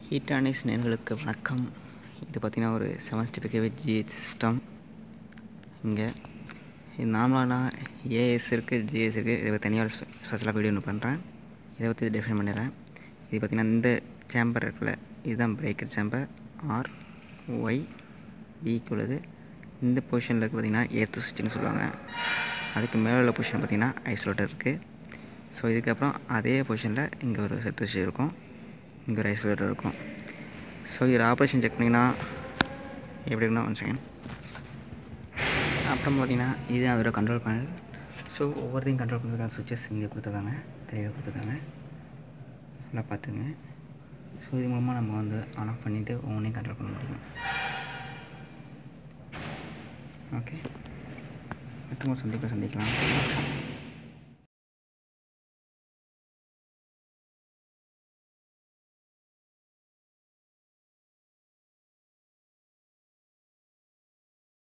ஈட்டானிஸ் நேர்களுக்கு வணக்கம் இது பார்த்திங்கன்னா ஒரு செவன் ஸ்டிஃபிகேவி ஜிஹெச் சிஸ்டம் இங்கே இது நார்மலானா ஏஎஸ் இருக்குது ஜிஎஸ் இருக்குது இதை பற்றி தனியாக ஒரு ஸ்பெஷலாக வீடியோ ஒன்று பண்ணுறேன் இதை பற்றி டிஃபைன் பண்ணிடுறேன் இது பார்த்திங்கன்னா இந்த சேம்பர் இருக்குல்ல இதுதான் பிரேக்கர் சேம்பர் ஆர் ஒய் பிக்கு உள்ளது இந்த பொசிஷனில் இருக்குது பார்த்திங்கன்னா ஏர்த்து சுவிட்ச்னு சொல்லுவாங்க அதுக்கு மேலே உள்ள பொசிஷன் பார்த்திங்கன்னா ஐசோலேட்டர் இருக்குது ஸோ இதுக்கப்புறம் அதே பொசிஷனில் இங்கே ஒரு செட் சுவிட்ச் இருக்கும் இங்கே ஒரு ஐசோலேட்டர் இருக்கும் ஸோ இது ஆப்ரேஷன் செக் பண்ணிங்கன்னா எப்படி இருக்குன்னா ஒன் செகண்ட் அப்புறம் பார்த்தீங்கன்னா இது அதோட கண்ட்ரோல் பேனல் ஸோ ஒவ்வொருத்தையும் கண்ட்ரோல் பண்ணுறதுக்காக சுவிட்சஸ் இங்கே கொடுத்துருக்காங்க தெளிவாக கொடுத்துருக்காங்க ஃபுல்லாக பார்த்துங்க ஸோ இது மூலமாக நம்ம வந்து ஆன் ஆஃப் பண்ணிவிட்டு ஒவ்வொன்றையும் கண்ட்ரோல் பண்ண முடியும் ஓகே மற்றவங்க சந்திப்பில் சந்திக்கலாம்